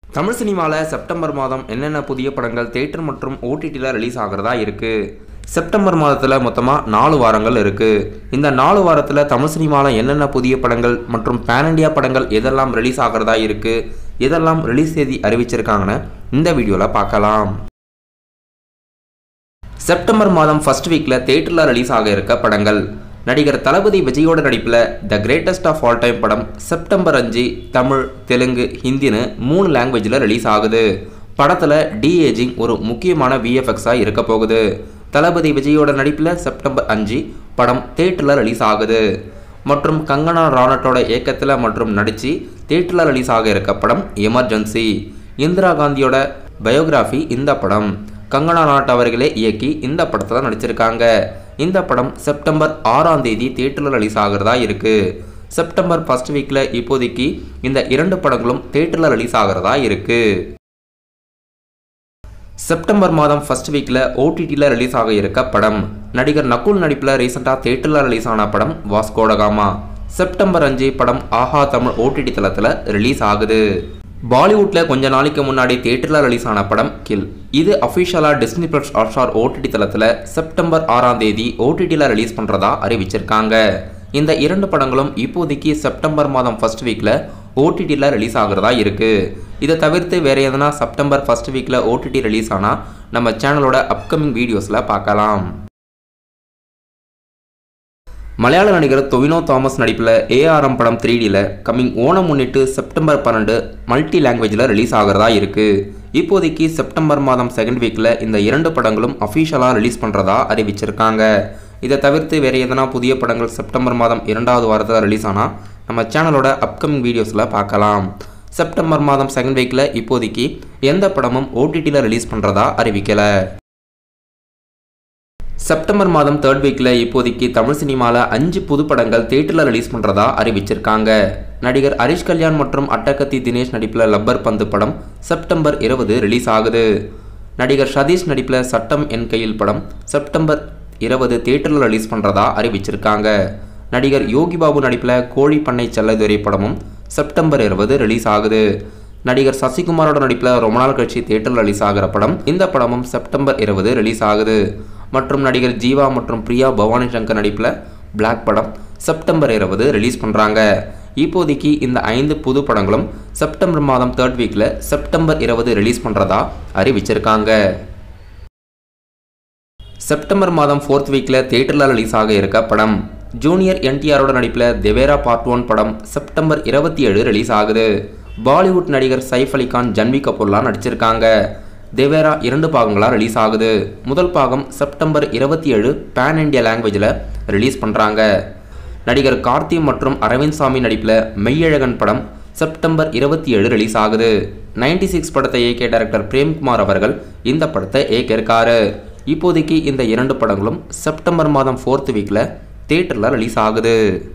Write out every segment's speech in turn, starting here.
தமிழ் சினிமாவில் செப்டம்பர் மாதம் என்னென்ன புதிய படங்கள் தேட்டர் மற்றும் ஓடிடியில் ரிலீஸ் ஆகிறதா இருக்குது செப்டம்பர் மாதத்தில் மொத்தமாக நாலு வாரங்கள் இருக்குது இந்த நாலு வாரத்தில் தமிழ் சினிமாவில் என்னென்ன புதிய படங்கள் மற்றும் பேன் இண்டியா படங்கள் எதெல்லாம் ரிலீஸ் ஆகிறதா இருக்குது எதெல்லாம் ரிலீஸ் தேதி அறிவிச்சிருக்காங்கன்னு இந்த வீடியோவில் பார்க்கலாம் செப்டம்பர் மாதம் ஃபர்ஸ்ட் வீக்கில் தேட்டரில் ரிலீஸ் ஆக இருக்க படங்கள் நடிகர் தளபதி விஜயோட நடிப்பில் the greatest of all time படம் செப்டம்பர் அஞ்சு தமிழ் தெலுங்கு ஹிந்தின்னு மூணு லாங்குவேஜில் ரிலீஸ் ஆகுது படத்தில் டி ஏஜிங் ஒரு முக்கியமான விஎஃப்எக்ஸாக இருக்க போகுது தளபதி விஜயோட நடிப்பில் செப்டம்பர் அஞ்சு படம் தேட்டரில் ரிலீஸ் ஆகுது மற்றும் கங்கனா ராணட்டோட இயக்கத்தில் மற்றும் நடித்து தேட்டரில் ரிலீஸ் ஆக இருக்க படம் எமர்ஜென்சி இந்திரா காந்தியோட பயோகிராஃபி இந்த படம் கங்கனா நாட் அவர்களே இயக்கி இந்த படத்தில் நடிச்சிருக்காங்க இந்த படம் செப்டம்பர் ஆறாம் தேதி தேட்டரில் ரிலீஸ் ஆகிறதா இருக்கு செப்டம்பர் ஃபர்ஸ்ட் வீக்கில் இப்போதைக்கு இந்த இரண்டு படங்களும் தேட்டரில் ரிலீஸ் ஆகிறதா இருக்கு செப்டம்பர் மாதம் ஃபர்ஸ்ட் வீக்கில் ஓடிடியில் ரிலீஸ் ஆக இருக்க படம் நடிகர் நகுல் நடிப்பில் ரீசெண்டாக தேட்டரில் ரிலீஸ் ஆன படம் வாஸ்கோடகாமா செப்டம்பர் அஞ்சு படம் ஆஹா தமிழ் ஓடிடி தளத்தில் ரிலீஸ் ஆகுது பாலிவுட்டில் கொஞ்ச நாளைக்கு முன்னாடி தேட்டரில் ரிலீஸ் ஆன படம் கில் இது அஃபிஷியலாக டிஸ்னி பிளஸ் ஹாட்ஸ்டார் ஓடிடி தளத்தில் செப்டம்பர் ஆறாம் தேதி ஓடிடியில் ரிலீஸ் பண்ணுறதா அறிவிச்சிருக்காங்க இந்த இரண்டு படங்களும் இப்போதைக்கு செப்டம்பர் மாதம் ஃபர்ஸ்ட் வீக்கில் ஓடிடியில் ரிலீஸ் ஆகிறதா இருக்குது இதை தவிர்த்து வேறு எதனா செப்டம்பர் ஃபர்ஸ்ட் வீக்கில் ஓடிடி ரிலீஸ் ஆனால் நம்ம சேனலோட அப்கமிங் வீடியோஸில் பார்க்கலாம் மலையாள நடிகர் தொவினோ தாமஸ் நடிப்பில் ஏஆர்எம் படம் த்ரீ டியில் கம்மிங் ஓணம் முன்னிட்டு செப்டம்பர் பன்னெண்டு மல்டி லாங்குவேஜில் ரிலீஸ் ஆகிறதா இருக்குது இப்போதைக்கு செப்டம்பர் மாதம் செகண்ட் வீக்கில் இந்த இரண்டு படங்களும் அஃபீஷியலாக ரிலீஸ் பண்ணுறதா அறிவிச்சிருக்காங்க இதை தவிர்த்து வேறு எதனா புதிய படங்கள் செப்டம்பர் மாதம் இரண்டாவது வாரத்தில் ரிலீஸ் ஆனால் நம்ம சேனலோட அப்கமிங் வீடியோஸில் பார்க்கலாம் செப்டம்பர் மாதம் செகண்ட் வீக்கில் இப்போதைக்கு எந்த படமும் ஓடிடியில் ரிலீஸ் பண்ணுறதா அறிவிக்கலை செப்டம்பர் மாதம் தேர்ட் வீக்கில் இப்போதைக்கு தமிழ் சினிமாவில் அஞ்சு புது படங்கள் தேட்டரில் ரிலீஸ் பண்ணுறதா அறிவிச்சிருக்காங்க நடிகர் ஹரிஷ் கல்யாண் மற்றும் அட்டகத்தி தினேஷ் நடிப்பில் லப்பர் பந்து படம் செப்டம்பர் இருபது ரிலீஸ் ஆகுது நடிகர் சதீஷ் நடிப்பில் சட்டம் என் கையில் படம் செப்டம்பர் இருபது தேட்டரில் ரிலீஸ் பண்ணுறதா அறிவிச்சிருக்காங்க நடிகர் யோகி பாபு நடிப்பில் கோழி பண்ணை செல்லதுரை படமும் செப்டம்பர் இருபது ரிலீஸ் ஆகுது நடிகர் சசிகுமாரோட நடிப்பில் ரொம்ப நாள் கழிச்சு தேட்டரில் ரிலீஸ் ஆகிற படம் இந்த படமும் செப்டம்பர் இருபது ரிலீஸ் ஆகுது மற்றும் நடிகர் ஜீவா மற்றும் பிரியா பவானி சங்கர் நடிப்பில் பிளாக் படம் செப்டம்பர் இருபது ரிலீஸ் பண்ணுறாங்க இப்போதைக்கு இந்த ஐந்து புது படங்களும் செப்டம்பர் மாதம் தேர்ட் வீக்கில் செப்டம்பர் இருபது ரிலீஸ் பண்ணுறதா அறிவிச்சிருக்காங்க செப்டம்பர் மாதம் ஃபோர்த் வீக்கில் தேட்டரில் ரிலீஸ் ஆக இருக்க படம் ஜூனியர் என்டிஆரோட நடிப்பில் தெவேரா பார்ட் ஒன் படம் செப்டம்பர் இருபத்தி ஏழு ரிலீஸ் ஆகுது பாலிவுட் நடிகர் சைஃப் அலிகான் ஜன்வி கபூர்லாம் நடிச்சிருக்காங்க தேவேரா இரண்டு பாகங்களாக ரிலீஸ் ஆகுது முதல் பாகம் செப்டம்பர் இருபத்தி ஏழு பேன் இண்டியா லாங்குவேஜில் ரிலீஸ் பண்ணுறாங்க நடிகர் கார்த்தி மற்றும் அரவிந்த் சாமி நடிப்பில் மெய்யழகன் படம் செப்டம்பர் இருபத்தி ஏழு ரிலீஸ் ஆகுது நைன்டி சிக்ஸ் படத்தை இயக்கிய டைரக்டர் பிரேம்குமார் அவர்கள் இந்த படத்தை இயக்கியிருக்காரு இப்போதைக்கு இந்த இரண்டு படங்களும் செப்டம்பர் மாதம் ஃபோர்த் வீக்கில் தேட்டரில் ரிலீஸ் ஆகுது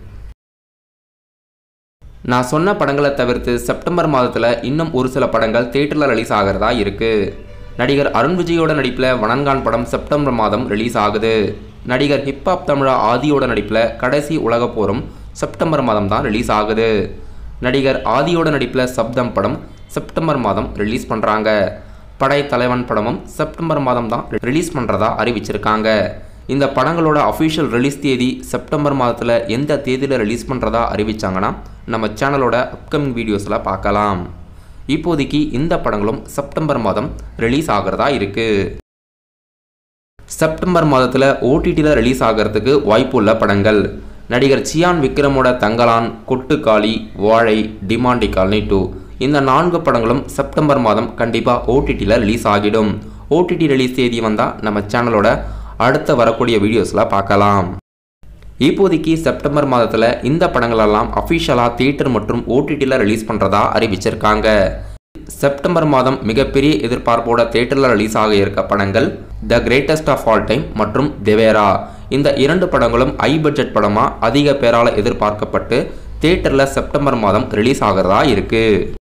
நான் சொன்ன படங்களை தவிர்த்து செப்டம்பர் மாதத்தில் இன்னும் ஒரு சில படங்கள் தேட்டரில் ரிலீஸ் ஆகிறதா இருக்குது நடிகர் அருண் விஜயோட நடிப்பில் வனன்கான் படம் செப்டம்பர் மாதம் ரிலீஸ் ஆகுது நடிகர் ஹிப்ஹாப் தமிழா ஆதியோட நடிப்பில் கடைசி உலக போரும் செப்டம்பர் மாதம் தான் ரிலீஸ் ஆகுது நடிகர் ஆதியோட நடிப்பில் சப்தம் படம் செப்டம்பர் மாதம் ரிலீஸ் பண்ணுறாங்க படை தலைவன் படமும் செப்டம்பர் மாதம் தான் ரிலீஸ் பண்ணுறதா அறிவிச்சிருக்காங்க இந்த படங்களோட அஃபிஷியல் ரிலீஸ் தேதி செப்டம்பர் மாதத்தில் எந்த தேதியில் ரிலீஸ் பண்ணுறதா அறிவிச்சாங்கன்னா நம்ம சேனலோட அப்கமிங் வீடியோஸில் பார்க்கலாம் இப்போதைக்கு இந்த படங்களும் செப்டம்பர் மாதம் ரிலீஸ் ஆகிறதா இருக்குது செப்டம்பர் மாதத்தில் ஓடிடியில் ரிலீஸ் ஆகிறதுக்கு வாய்ப்புள்ள படங்கள் நடிகர் சியான் விக்ரமோட தங்கலான் கொட்டுக்காளி வாழை டிமாண்டி காலனி டூ இந்த நான்கு படங்களும் செப்டம்பர் மாதம் கண்டிப்பாக ஓடிடியில் ரிலீஸ் ஆகிடும் ஓடிடி ரிலீஸ் தேதி வந்தால் நம்ம சேனலோட அடுத்த வரக்கூடிய வீடியோஸில் பார்க்கலாம் இப்போதைக்கு செப்டம்பர் மாதத்தில் இந்த படங்களெல்லாம் அஃபிஷியலாக தியேட்டர் மற்றும் ஓடிடியில் ரிலீஸ் பண்ணுறதா அறிவிச்சிருக்காங்க செப்டம்பர் மாதம் மிகப்பெரிய எதிர்பார்ப்போட தியேட்டரில் ரிலீஸ் ஆக இருக்க படங்கள் the greatest of all time மற்றும் தெவேரா இந்த இரண்டு படங்களும் ஐ பட்ஜெட் படமாக அதிக பேரால் எதிர்பார்க்கப்பட்டு தியேட்டரில் செப்டம்பர் மாதம் ரிலீஸ் ஆகிறதா இருக்குது